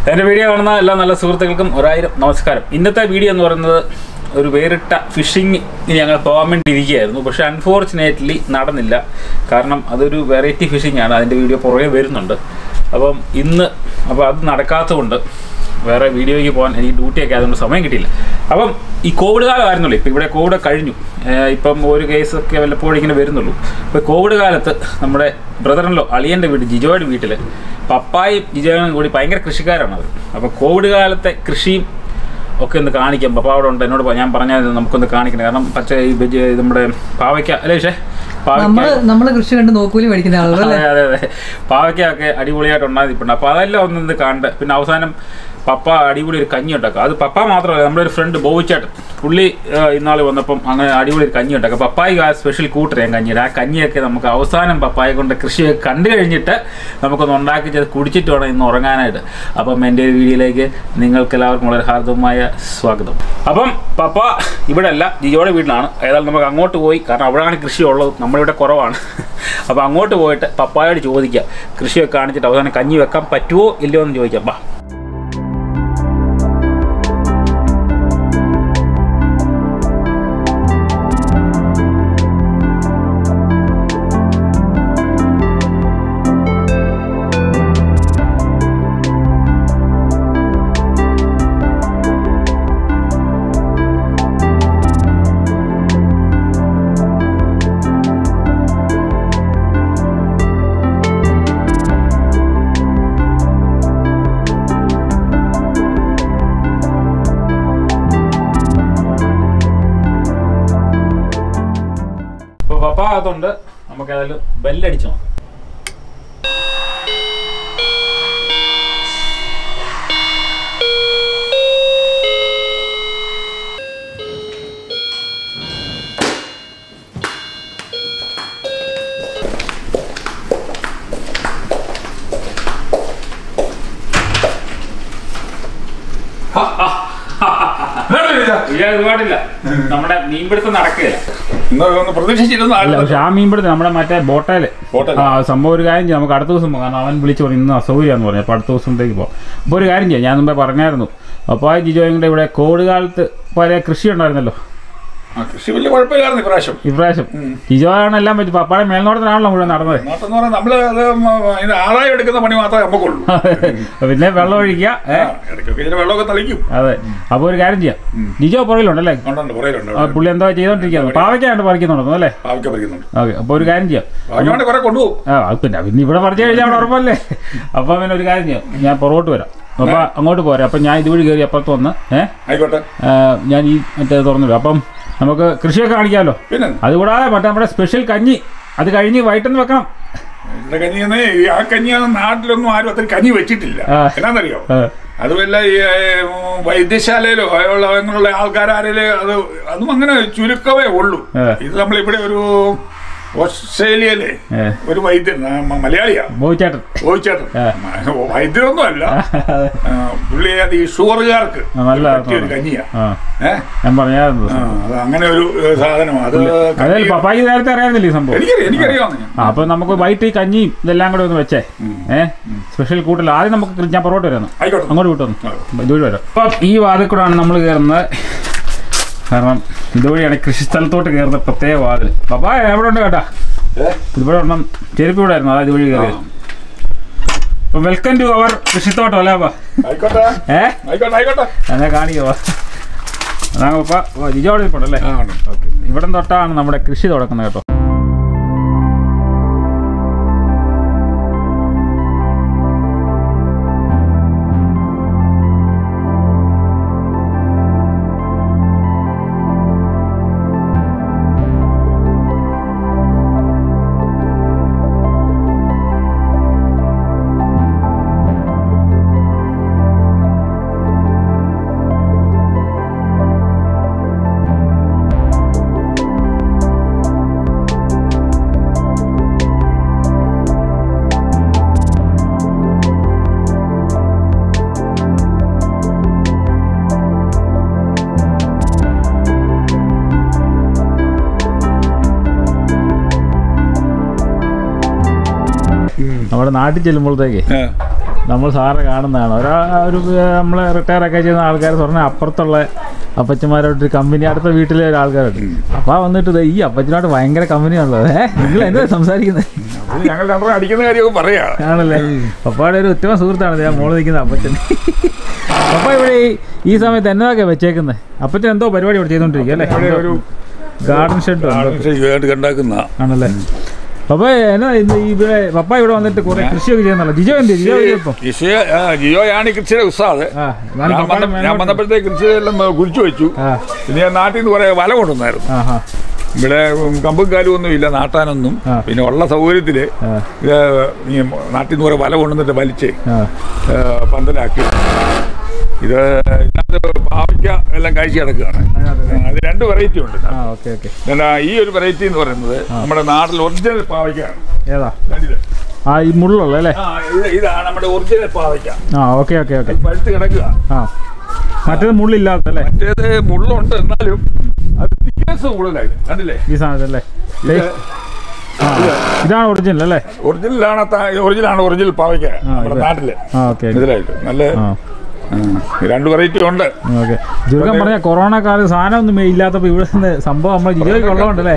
എൻ്റെ വീഡിയോ കാണുന്ന എല്ലാ നല്ല സുഹൃത്തുക്കൾക്കും ഒരായിരം നമസ്കാരം ഇന്നത്തെ വീഡിയോ എന്ന് പറയുന്നത് ഒരു വേറിട്ട ഫിഷിംഗ് ഞങ്ങൾ പോകാൻ വേണ്ടി ഇരിക്കുകയായിരുന്നു പക്ഷേ അൺഫോർച്ചുനേറ്റ്ലി നടന്നില്ല കാരണം അതൊരു വെറൈറ്റി ഫിഷിംഗ് ആണ് അതിൻ്റെ വീഡിയോ പുറകെ വരുന്നുണ്ട് അപ്പം ഇന്ന് അപ്പോൾ അത് നടക്കാത്തതുകൊണ്ട് വേറെ വീഡിയോയ്ക്ക് പോകാൻ എനിക്ക് ഡ്യൂട്ടിയൊക്കെ ആയതുകൊണ്ട് സമയം കിട്ടിയില്ല അപ്പം ഈ കോവിഡ് കാലമായിരുന്നുള്ളൂ ഇപ്പം ഇവിടെ കോവിഡ് കഴിഞ്ഞു ഏഹ് ഇപ്പം ഒരു കേസൊക്കെ വല്ലപ്പോഴും ഇങ്ങനെ വരുന്നുള്ളൂ ഇപ്പോൾ കോവിഡ് കാലത്ത് നമ്മുടെ ബ്രദറിനല്ലോ അളിയൻ്റെ വീട് ജിജോയുടെ വീട്ടിൽ പപ്പായും ജിജോയും കൂടി ഭയങ്കര കൃഷിക്കാരാണ് അവർ അപ്പോൾ കോവിഡ് കാലത്തെ കൃഷിയും ഒക്കെ ഒന്ന് കാണിക്കാം പപ്പ അവിടെ ഉണ്ട് എന്നോട് പ- ഞാൻ പറഞ്ഞാൽ നമുക്കൊന്ന് കാണിക്കണം കാരണം പച്ച ഈ വെജ് ഇത് നമ്മുടെ പാവയ്ക്ക അല്ലേ പക്ഷേ പാവയ്ക്ക നമ്മള് നമ്മള് കൃഷി കണ്ട് നോക്കൂലി മേടിക്കുന്ന ആളുകൾ അതെ അതെ അതെ പാവയ്ക്കൊക്കെ അടിപൊളിയായിട്ട് ഉണ്ടാകുന്നുണ്ട് അപ്പോൾ അതെല്ലാം ഒന്നിന്ന് കണ്ട് പിന്നെ അവസാനം പപ്പ അടിപൊളി ഒരു കഞ്ഞി ഉണ്ടാക്കുക അത് പപ്പ മാത്രമല്ല നമ്മുടെ ഒരു ഫ്രണ്ട് ബോവിച്ചേട്ടൻ പുള്ളി ഇന്നാൾ വന്നപ്പം അങ്ങനെ അടിപൊളി ഒരു കഞ്ഞി ഉണ്ടാക്കുക പപ്പായിക്ക് ആ സ്പെഷ്യൽ കൂട്ടർ ഞാൻ കഞ്ഞിയുടെ ആ കഞ്ഞിയൊക്കെ നമുക്ക് അവസാനം പപ്പായ കൊണ്ട് കൃഷിയൊക്കെ കണ്ടു കഴിഞ്ഞിട്ട് നമുക്കൊന്ന് ഉണ്ടാക്കി ചെയ്ത് കുടിച്ചിട്ട് വേണം ഇന്ന് ഉറങ്ങാനായിട്ട് അപ്പം എൻ്റെ ഒരു വീഡിയോയിലേക്ക് നിങ്ങൾക്ക് എല്ലാവർക്കും വളരെ ഹാർദവമായ സ്വാഗതം അപ്പം പപ്പ ഇവിടെ അല്ല ജിയോയുടെ വീട്ടിലാണ് ഏതായാലും നമുക്ക് അങ്ങോട്ട് പോയി കാരണം അവിടെയാണ് കൃഷി ഉള്ളത് നമ്മളിവിടെ കുറവാണ് അപ്പോൾ അങ്ങോട്ട് പോയിട്ട് പപ്പായോട് ചോദിക്കാം കൃഷിയൊക്കെ കാണിച്ചിട്ട് അവസാനം കഞ്ഞി വെക്കാൻ പറ്റുമോ ഇല്ലയോ എന്ന് ചോദിക്കാം ബാ ഇപ്പോൾ പപ്പ അതുകൊണ്ട് നമുക്ക് ഏതായാലും ബെല്ലടിച്ചു നോക്കാം ഇത് പാടില്ല നമ്മുടെ മീൻപിടുത്തം നടക്കുകയില്ല ഒന്ന് പ്രതീക്ഷിച്ചിരുന്ന അല്ല പക്ഷെ ആ മീൻപിടുത്തം നമ്മുടെ മറ്റേ ബോട്ടയില് ബോട്ടയില്? ആ സംഭവം ഒരു കാര്യം ചെയ്യാം നമുക്ക് അടുത്ത ദിവസം പോകാം കാരണം അവൻ വിളിച്ചു പറഞ്ഞു ഇന്ന് അസൗകര്യമാന്ന് പറഞ്ഞു അപ്പോൾ അടുത്ത ദിവസത്തേക്ക് പോകാം അപ്പോൾ ഒരു കാര്യം ചെയ്യാം ഞാൻ മുമ്പേ പറഞ്ഞായിരുന്നു അപ്പോൾ ആ ജിജോയും കൂടെ ഇവിടെ കോവിഡ് കാലത്ത് പല കൃഷി ഉണ്ടായിരുന്നല്ലോ കൃഷി വലിയ കുഴപ്പമില്ലായിരുന്നു ഇപ്രാവശ്യം ഇപ്രാവശ്യം ജിജോയാണ് എല്ലാം പറ്റി പപ്പാടെ മേൽനോട്ടത്തിനാണല്ലോ മുഴുവൻ നടന്നത് നോട്ടെന്ന് പറഞ്ഞാൽ നമ്മള് അത് മ- അതിന് ആദായം എടുക്കുന്ന പണി മാത്രമേ നമുക്കുള്ളൂ പിന്നെ വെള്ളം ഒഴിക്കുക ഏ? ആ, ഇടയ്ക്കൊക്കെ ഇതിന് വെള്ളമൊക്കെ തളിക്കും അതെ അപ്പോൾ ഒരു കാര്യം ചെയ്യാം ജിജോ പുറകിലുണ്ടല്ലേ ഉണ്ടുണ്ട് പുറയിലുണ്ട് ആ, പുള്ളി എന്താ ചെയ്തോണ്ടിരിക്കുന്നത് പാവയ്ക്കാണ്ട് പറിക്കുന്നുണ്ടോ അല്ലേ പാവയ്ക്ക പറിക്കുന്നുണ്ട് ഓക്കെ അപ്പോൾ ഒരു കാര്യം ചെയ്യാം പാവയ്ക്കാണ്ട് കുറെ കൊണ്ടുപോകും ആ അത് പിന്നെ പിന്നെ ഇവിടെ പറഞ്ഞു കഴിഞ്ഞാൽ അവിടെ ഉറപ്പല്ലേ അപ്പം പിന്നെ ഒരു കാര്യം ചെയ്യാം ഞാൻ പുറകോട്ട് വരാം അപ്പം അങ്ങോട്ട് പോരാം അപ്പം ഞാൻ ഇതുവഴി കയറി അപ്പുറത്ത് വന്ന് ഏ ആയിക്കോട്ടെ ആ, ഞാൻ ഈ മറ്റേ തുറന്നു വരും അപ്പം നമുക്ക് കൃഷിയൊക്കെ കാണിക്കാമല്ലോ പിന്നെ അതുകൂടാതെ മറ്റേ നമ്മുടെ സ്പെഷ്യൽ കഞ്ഞി അത് കഴിഞ്ഞ് വൈകിട്ടെന്ന് വെക്കണം എന്റെ കഞ്ഞിന്ന് ഈ ആ കഞ്ഞിയൊന്നും നാട്ടിലൊന്നും ആരും അത്ര കഞ്ഞി വെച്ചിട്ടില്ല ആ. എന്നാന്നറിയോ ആ, അതുമല്ല ഈ ഏ, വൈദ്യശാലയിലോ ഉള്ള അങ്ങനെയുള്ള ആൾക്കാരാരേല് അത് അതും അങ്ങനെ ചുരുക്കമേ ഉള്ളൂ ആ. ഇത് നമ്മളിവിടെ ഒരു ഓസ്ട്രേലിയയിലെ ഏ. ഒരു വൈദ്യൻ ആ, മ- മലയാളിയാ ബോയിച്ചേട്ടൻ ചോദിച്ചേട്ടൻ ആ. വൈദ്യരൊന്നും അല്ല ആ, പുള്ളി അത് ഈ ഷുഗറുകാർക്ക് ആ, നല്ല പറ്റിയ ഒരു കഞ്ഞിയാ ആ ഏ ഞാൻ പറഞ്ഞായിരുന്നു ആ, അത് അങ്ങനെ ഒരു ഏ, സാധനം അത് അതായത് പപ്പായ്ക്ക് നേരത്തെ അറിയാമെന്നില്ല ഈ സംഭവം എനിക്കറിയാം എനിക്കറിയാവുന്ന ഞാൻ ആ അപ്പം നമുക്ക് വൈകിട്ട് ഈ കഞ്ഞിയും ഇതെല്ലാം കൂടെ ഒന്ന് വെച്ചേ ഏ സ്പെഷ്യൽ കൂട്ടൽ ആദ്യം നമുക്ക് കൃ- ഞാൻ പുറകോട്ട് വരുന്നു ആയിക്കോട്ടെ അങ്ങോട്ട് വിട്ടു ആ. ഇതുവഴി വരാം അപ്പം ഈ വാതിൽ കൂടെയാണ് നമ്മൾ കയറുന്നത് കാരണം ഇതുവഴിയാണ് കൃഷി സ്ഥലത്തോട്ട് കയറുന്ന പ്രത്യേക വാതിൽ പപ്പാ എവിടെ ഉണ്ട് കേട്ടാ ഏ? ഇവിടെ ഒന്നും ചെരുപ്പ് ഇവിടെ ആയിരുന്നു അതാ ഇതുവഴി കയറിയത് അപ്പം വെൽക്കം ടു അവർ കൃഷിത്തോട്ടം അല്ലേ അപ്പാ ആയിക്കോട്ടെ ഏ ആയിക്കോട്ടെ ആയിക്കോട്ടെ എന്നാ കാണിക്കുവാ അതാ പപ്പ ജിജോടെ ഇരിപ്പുണ്ടല്ലേ ആ ഉണ്ട് ഓക്കെ ഇവിടം തൊട്ടാണ് നമ്മുടെ കൃഷി തുടങ്ങുന്നത് കേട്ടോ നമ്മുടെ നാട്ടിൽ ചെല്ലുമ്പോഴത്തേക്ക് നമ്മൾ സാറെ കാണുന്നതാണ് ഒരാ ഒരു ഏർ, നമ്മളെ റിട്ടയർ ഒക്കെ ചെയ്യുന്ന ആൾക്കാർ പറഞ്ഞ അപ്പുറത്തുള്ള അപ്പച്ചന്മാരോട്ട് ഒരു കമ്പനി അടുത്ത വീട്ടിലെ ഒരു ആൾക്കാരുണ്ട് അപ്പൊ വന്നിട്ട് ദേ ഈ അപ്പച്ചനോട് ഭയങ്കര കമ്പനിയാണല്ലോ ഏ നിങ്ങൾ എന്താ സംസാരിക്കുന്നത് അത് ഞങ്ങൾ രണ്ടും അടിക്കുന്ന കാര്യമൊക്കെ പറയാ ആണല്ലേ പപ്പയുടെ ഒരു ഉത്തമ സുഹൃത്താണ് ഞാൻ മോള് നിൽക്കുന്ന അപ്പച്ചൻ പപ്പ ഇവിടെ ഈ- ഈ സമയത്ത് എന്നതൊക്കെ വെച്ചേക്കുന്നത് അപ്പച്ചൻ എന്തോ പരിപാടി ഇവിടെ ചെയ്തോണ്ടിരിക്കും അല്ലേ ഇവിടെ ഒരു ഗാർഡൻ ഷെഡ് ആളുകൾ ഉണ്ടാക്കുന്ന ആണല്ലേ പപ്പ എന്നാ ഇന്ന് ഈ ഇവിടെ പപ്പ ഇവിടെ വന്നിട്ട് കുറെ കൃഷിയൊക്കെ ചെയ്യുന്നല്ലോ ജിജോ എന്ത് ജിജോ ഇപ്പം ജിയോയാണ് ഈ കൃഷിയുടെ ഉത്സാഹം ആ ഞാൻ ഞാൻ വന്ന- ഞാൻ വന്നപ്പോഴത്തേക്ക് കൃഷിയെല്ലാം കുഴിച്ചു വെച്ചു ആ പിന്നെ ഞാൻ നാട്ടിൽ നിന്ന് കുറെ വല കൊണ്ടുവന്നായിരുന്നു ആ ആ ഇവിടെ കമ്പും കാലും ഒന്നും ഇല്ല നാട്ടാനൊന്നും ആ. പിന്നെ ഉള്ള സൗകര്യത്തില് ആ. ഇത് ഈ നാട്ടിൽ നിന്ന് കുറെ വല കൊണ്ടുവന്നിട്ട് വലിച്ച് ആ ഏ, പന്തലാക്കി ഇത് ഇതിനകത്ത് പാവയ്ക്ക എല്ലാം കഴിച്ച് കിടക്കുകയാണ് അത് രണ്ട് വെറൈറ്റി ഉണ്ട് ആ ഓക്കെ ഓക്കെ ഇതല്ല, ഈ ഒരു വെറൈറ്റി എന്ന് പറയുന്നത് നമ്മുടെ നാട്ടിൽ ഒറിജിനൽ പാവയ്ക്കാണ് ഏതാ കണ്ടില്ലേ? ആ ഈ മുള്ളുള്ള അല്ലേ ആ ഇത് ഇതാണ് നമ്മുടെ ഒറിജിനൽ പാവയ്ക്ക ആ ഓക്കെ ഓക്കെ ഓക്കെ ഇത് പഴുത്ത് കിടക്കുക ആ മറ്റേത് മുള്ളില്ലാത്തല്ലേ മറ്റേത് മുള്ളുണ്ട് എന്നാലും അത് തിക്നെസ് കൂടുതലായി കണ്ടില്ലേ ഈ സാധനത്തല്ലേ ദേ, ആ ഇതാണ് ഒറിജിനൽ അല്ലേ ഒറിജിനലാണ് ഒറിജിനലാണ് ഒറിജിനൽ പാവയ്ക്ക നമ്മുടെ ഇത്. നാട്ടില് ആ ഓക്കെ ഇതിലായിട്ട് നല്ല ആ ഉം, രണ്ട് വെറൈറ്റി ഉണ്ട് ഓക്കെ ചുരുക്കം പറഞ്ഞ കൊറോണ കാലത്ത് സാധനം ഒന്നും ഇല്ലാത്തപ്പോ ഇവിടെ നിന്ന് സംഭവം നമ്മൾ ജിജോയ്ക്ക് ഉള്ളതുകൊണ്ടല്ലേ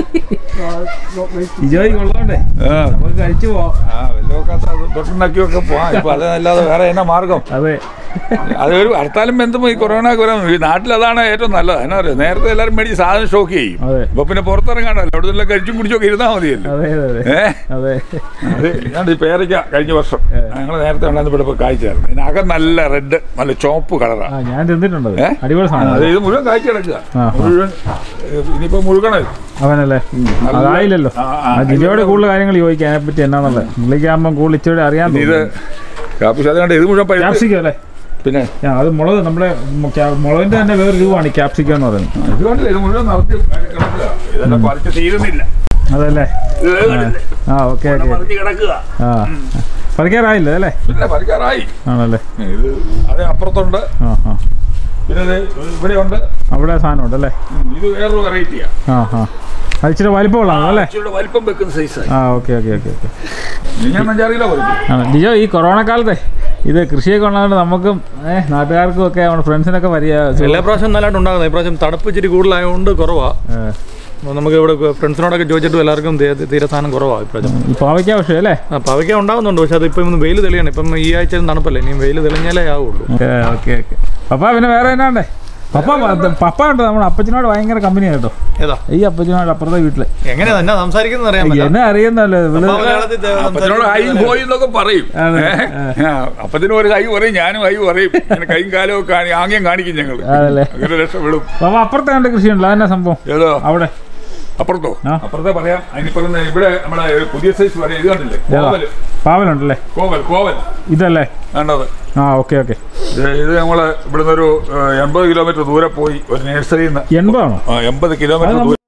ജിജോയ്ക്ക് ഉള്ളതുകൊണ്ടേ ആ, നമുക്ക് കഴിച്ചു പോവാം ആ വല്ലതൊക്കെ തൊട്ടുണ്ടാക്കിയൊക്കെ പോവാം ഇപ്പൊ അതല്ലാതെ വേറെ എന്നാ മാർഗം അതെ അതൊരു ഹർത്താലും ബന്ധം ഈ കൊറോണ കൊറോണ ഈ നാട്ടിൽ അതാണ് ഏറ്റവും നല്ലത് എന്നാ പറയുക നേരത്തെ എല്ലാവരും മേടിച്ച് സാധനം സ്റ്റോക്ക് ചെയ്യും അതെ ഇപ്പൊ പിന്നെ പുറത്തിറങ്ങാണ്ടല്ലോ അവിടെ നിന്നെല്ലാം കഴിച്ചും കുടിച്ചൊക്കെ ഇരുന്നാൽ മതിയല്ലോ അതെ അതെ അതെ ഏഹ് അതെ അത് ഞാൻ ഈ പേരയ്ക്ക കഴിഞ്ഞ വർഷം ഞങ്ങൾ നേരത്തെ ഉണ്ടായിരുന്നപ്പോൾ ഇപ്പോൾ കായ്ച്ചായിരുന്നു ഇതിനകം നല്ല റെഡ് നല്ല ചോപ്പ് കളറാണ് ആ ഞാൻ തിന്നിട്ടുണ്ട് അത്. ഏ? അടിപൊളി സാധനം അത് ഇത് മുഴുവൻ കായ്ച്ചു കിടക്കുക ആ, ആ. മുഴുവൻ ഏഹ്, ഇനിയിപ്പോ മുഴുകണത് അവനല്ലേ നല്ല- അതായില്ലല്ലോ ആ, ആ. ആ ജിജോയോട് കൂടുതൽ കാര്യങ്ങൾ ചോദിക്കാൻ അതിനെ പറ്റി എന്നാന്നുള്ളത് പുള്ളിക്കാകുമ്പോൾ കൂടുതൽ ഇച്ചിരി അറിയാൻ ഇത് കാപ്പി അതുകൊണ്ട് ഇത് മുഴുവൻ പഴുത്ത് ക്യാപ്സിക്കം അല്ലേ പിന്നെ ആ, അത് മുളക് നമ്മുടെ മു- ക്യാ- മുളകിന്റെ തന്നെ വേറെ രൂപമാണ് ഈ ക്യാപ്സിക്കം എന്ന് പറയുന്നത് ഇത് കണ്ടില്ലേ ഇത് മുഴുവൻ നിറച്ച് കിടക്കുക ഇതെല്ലാം പറിച്ച് തീരുന്നില്ല അതല്ലേ ഇത് കണ്ടില്ലേ? ആ ഓക്കെ ഇവിടെ ഓക്കെ പറിച്ച് കിടക്കുക ആ പറിക്കാറായില്ലേ അല്ലേ പിന്നെ പറിക്കാറായി ആണല്ലേ ഇത് അത് അപ്പുറത്തുണ്ട് ആ ആ പിന്നെ ഇത് ഇവിടെയുണ്ട് അവിടെ സാധനം ഉണ്ടല്ലേ ഉം, ഇത് വേറൊരു വെറൈറ്റിയാ ആ ആ അത് ഇച്ചിരി വലിപ്പമുള്ളതാണ് അല്ലേ ഇച്ചിരി വലിപ്പം വെക്കുന്ന സൈസായി ആ ഓക്കെ ഓക്കെ ഓക്കെ ഓക്കെ ഞാൻ അഞ്ചാറ് കിലോ പറിക്കും ആണ് ജിജോ ഈ കൊറോണ കാലത്തെ ഇത് കൃഷിയൊക്കെ ഉള്ളതുകൊണ്ട് നമുക്കും ഏഹ് നാട്ടുകാർക്കും ഒക്കെ നമ്മുടെ ഫ്രണ്ട്സിനൊക്കെ വരിക എല്ലാ പ്രാവശ്യം നല്ലതായിട്ട് ഉണ്ടാകുന്നത് ഇപ്രാവശ്യം തണുപ്പ് ഇച്ചിരി കൂടുതലായതുകൊണ്ട് കുറവാ ഏഹ്, അപ്പോൾ നമുക്ക് ഇവിടെ ഫ്രണ്ട്സിനോടൊക്കെ ചോദിച്ചിട്ട് എല്ലാവർക്കും തീ- തീരെ സാധനം കുറവാണ് ഇപ്രാവശ്യം ഈ പാവയ്ക്ക പക്ഷേ അല്ലേ ആ പവയ്ക്ക ഉണ്ടാകുന്നുണ്ട് പക്ഷെ അത് ഇപ്പം വെയിൽ തെളിയാണ് ഇപ്പം ഈ ആഴ്ച തണുപ്പല്ലേ ഇനി വെയിൽ തെളിഞ്ഞാലേ ആവുള്ളൂ ഓക്കെ ഓക്കെ ഓക്കെ പപ്പ പിന്നെ വേറെ എന്നാ ഉണ്ടേ പപ്പ പപ്പ ഉണ്ട് നമ്മുടെ അപ്പച്ചനോട് ഭയങ്കര കമ്പനിയാണ് കേട്ടോ ഏതാ ഈ അപ്പച്ചനോട് അപ്പുറത്തെ വീട്ടില് എങ്ങനെയാ തന്നെ സംസാരിക്കുന്നത് അറിയാൻ പറ്റില്ല എന്നെ അറിയുന്നല്ലോ ഇവള് അപ്പൊ മലയാളത്തിൽ ത- അപ്പത്തിനോട് ഹൈ പോയി എന്നൊക്കെ പറയും ആണ്. ഏ? ആ, അപ്പത്തിനും ഒരു കൈ പറയും ഞാനും കൈ പറയും ഇങ്ങനെ കൈയും കാലും ഒക്കെ കാണി ആംഗ്യം കാണിക്കും ഞങ്ങൾ അതല്ലേ അങ്ങനെ രക്ഷപ്പെടും പപ്പ അപ്പുറത്തെ കണ്ട് കൃഷിയുണ്ടല്ലോ അതെന്നാ സംഭവം ഏതോ അവിടെ അപ്പുറത്തോ ആ. അപ്പുറത്തെ പറയാം അതിനിപ്പുറത്ത് ഇവിടെ നമ്മളെ ഒരു പുതിയ സൈസ് പറയാം ഇത് കണ്ടില്ലേ ഏതാ? കോവൽ പാവലുണ്ടല്ലേ കോവൽ കോവൽ ഇതല്ലേ കണ്ടത് ആ ഓക്കെ ഓക്കെ ഇത് ഇത് നമ്മള് ഇവിടുന്ന് ഒരു ഏഹ്, എൺപത് കിലോമീറ്റർ ദൂരെ പോയി ഒരു നഴ്സറിയിൽ നിന്ന് എൺപതാണോ ആ, എൺപത് കിലോമീറ്റർ അത് ദൂരെ